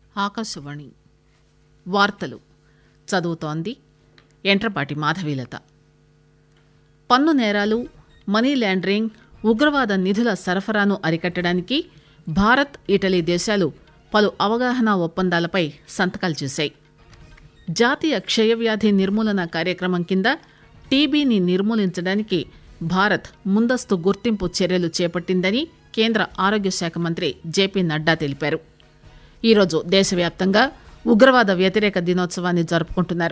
ఆకాశవాణి వార్తలు చదువుతోంది ఎంట్రపాటి మాధవీలత పన్ను నేరాలు మనీ లాండరింగ్ ఉగ్రవాద నిధుల సరఫరాను అరికట్టడానికి భారత్ ఇటలీ దేశాలు పలు అవగాహన ఒప్పందాలపై సంతకాలు చేశాయి జాతీయ క్షయవ్యాధి నిర్మూలన కార్యక్రమం కింద టీబీని నిర్మూలించడానికి భారత్ ముందస్తు గుర్తింపు చర్యలు చేపట్టిందని కేంద్ర ఆరోగ్య శాఖ మంత్రి జేపీ నడ్డా తెలిపారు ఈరోజు దేశవ్యాప్తంగా ఉగ్రవాద వ్యతిరేక దినోత్సవాన్ని జరుపుకుంటున్నారు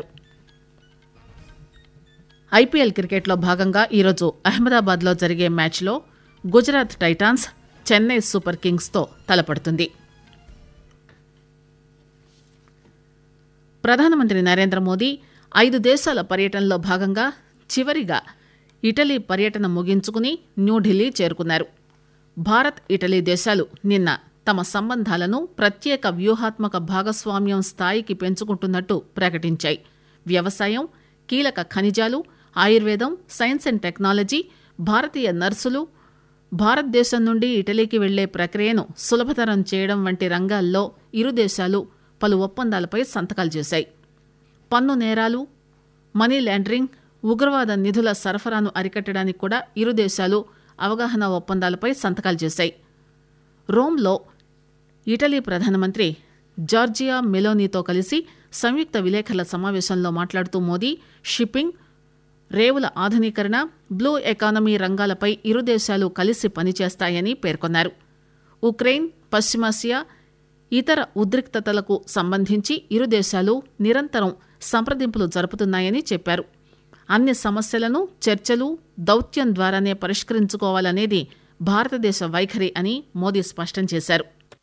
ఐపీఎల్ క్రికెట్లో భాగంగా ఈరోజు అహ్మదాబాద్లో జరిగే మ్యాచ్లో గుజరాత్ టైటాన్స్ చెన్నై సూపర్ కింగ్స్తో తలపడుతుంది ప్రధానమంత్రి నరేంద్ర మోదీ ఐదు దేశాల పర్యటనలో భాగంగా చివరిగా ఇటలీ పర్యటన ముగించుకుని న్యూఢిల్లీ చేరుకున్నారు భారత్ ఇటలీ దేశాలు నిన్న తమ సంబంధాలను ప్రత్యేక వ్యూహాత్మక భాగస్వామ్యం స్థాయికి పెంచుకుంటున్నట్టు ప్రకటించాయి వ్యవసాయం కీలక ఖనిజాలు ఆయుర్వేదం సైన్స్ అండ్ టెక్నాలజీ భారతీయ నర్సులు భారతదేశం నుండి ఇటలీకి వెళ్లే ప్రక్రియను సులభతరం చేయడం వంటి రంగాల్లో ఇరు దేశాలు పలు ఒప్పందాలపై సంతకాలు చేశాయి పన్ను నేరాలు మనీ లాండరింగ్ ఉగ్రవాద నిధుల సరఫరాను అరికట్టడానికి కూడా ఇరు దేశాలు అవగాహన ఒప్పందాలపై సంతకాలు చేశాయి రోమ్లో ఇటలీ ప్రధానమంత్రి జార్జియా మెలోనీతో కలిసి సంయుక్త విలేకరుల సమావేశంలో మాట్లాడుతూ మోదీ షిప్పింగ్ రేవుల ఆధునీకరణ బ్లూ ఎకానమీ రంగాలపై ఇరు దేశాలు కలిసి పనిచేస్తాయని పేర్కొన్నారు ఉక్రెయిన్ పశ్చిమాసియా ఇతర ఉద్రిక్తతలకు సంబంధించి ఇరు దేశాలు నిరంతరం సంప్రదింపులు జరుపుతున్నాయని చెప్పారు అన్ని సమస్యలను చర్చలు దౌత్యం ద్వారానే పరిష్కరించుకోవాలనేది భారతదేశ వైఖరి అని మోదీ స్పష్టం చేశారు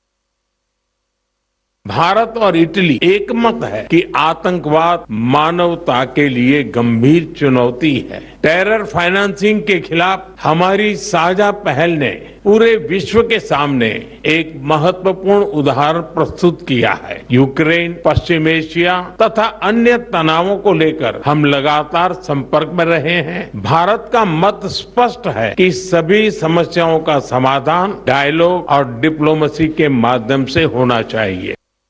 भारत और इटली एकमत है कि आतंकवाद मानवता के लिए गंभीर चुनौती है टेरर फाइनेंसिंग के खिलाफ हमारी साझा पहल ने पूरे विश्व के सामने एक महत्वपूर्ण उदाहरण प्रस्तुत किया है यूक्रेन पश्चिम एशिया तथा अन्य तनावों को लेकर हम लगातार संपर्क में रहे हैं भारत का मत स्पष्ट है कि सभी समस्याओं का समाधान डायलॉग और डिप्लोमेसी के माध्यम से होना चाहिए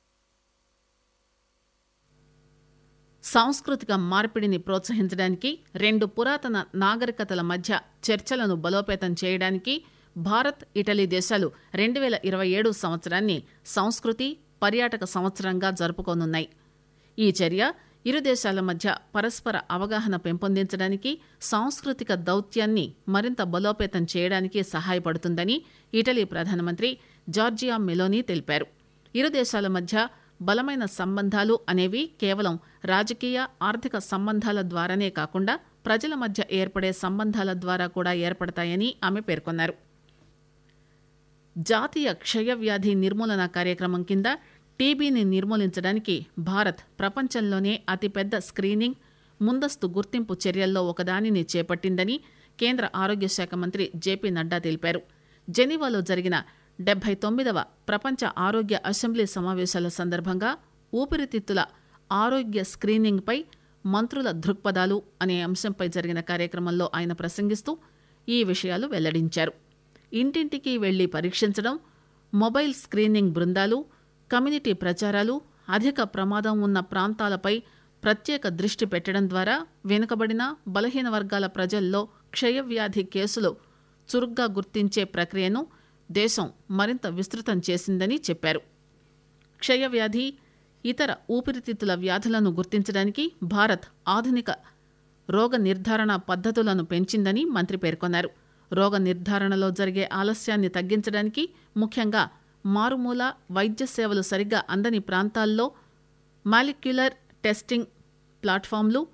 సాంస్కృతిక మార్పిడిని ప్రోత్సహించడానికి రెండు పురాతన నాగరికతల మధ్య చర్చలను బలోపేతం చేయడానికి భారత్ ఇటలీ దేశాలు రెండు వేల ఇరవై ఏడు సంవత్సరాన్ని సంస్కృతి పర్యాటక సంవత్సరంగా జరుపుకోనున్నాయి ఈ చర్య ఇరు దేశాల మధ్య పరస్పర అవగాహన పెంపొందించడానికి సాంస్కృతిక దౌత్యాన్ని మరింత బలోపేతం చేయడానికి సహాయపడుతుందని ఇటలీ ప్రధానమంత్రి జార్జియా మెలోనీ తెలిపారు ఇరు దేశాల మధ్య బలమైన సంబంధాలు అనేవి కేవలం రాజకీయ ఆర్థిక సంబంధాల ద్వారానే కాకుండా ప్రజల మధ్య ఏర్పడే సంబంధాల ద్వారా కూడా ఏర్పడతాయని ఆమె పేర్కొన్నారు జాతీయ క్షయవ్యాధి నిర్మూలన కార్యక్రమం కింద టీబీని నిర్మూలించడానికి భారత్ ప్రపంచంలోనే అతిపెద్ద స్క్రీనింగ్ ముందస్తు గుర్తింపు చర్యల్లో ఒకదానిని చేపట్టిందని కేంద్ర ఆరోగ్య శాఖ మంత్రి జేపీ నడ్డా తెలిపారు జెనీవాలో జరిగిన డెబ్బై తొమ్మిదవ ప్రపంచ ఆరోగ్య అసెంబ్లీ సమావేశాల సందర్భంగా ఊపిరితిత్తుల ఆరోగ్య స్క్రీనింగ్పై మంత్రుల దృక్పథాలు అనే అంశంపై జరిగిన కార్యక్రమంలో ఆయన ప్రసంగిస్తూ ఈ విషయాలు వెల్లడించారు ఇంటింటికి వెళ్లి పరీక్షించడం మొబైల్ స్క్రీనింగ్ బృందాలు కమ్యూనిటీ ప్రచారాలు అధిక ప్రమాదం ఉన్న ప్రాంతాలపై ప్రత్యేక దృష్టి పెట్టడం ద్వారా వెనుకబడిన బలహీన వర్గాల ప్రజల్లో క్షయవ్యాధి కేసులు చురుగ్గా గుర్తించే ప్రక్రియను దేశం మరింత విస్తృతం చేసిందని చెప్పారు క్షయవ్యాధి ఇతర ఊపిరితిత్తుల వ్యాధులను గుర్తించడానికి భారత్ ఆధునిక రోగ నిర్ధారణ పద్ధతులను పెంచిందని మంత్రి పేర్కొన్నారు రోగ నిర్ధారణలో జరిగే ఆలస్యాన్ని తగ్గించడానికి ముఖ్యంగా మారుమూల వైద్య సేవలు సరిగ్గా అందని ప్రాంతాల్లో మాలిక్యులర్ టెస్టింగ్ ప్లాట్ఫామ్లు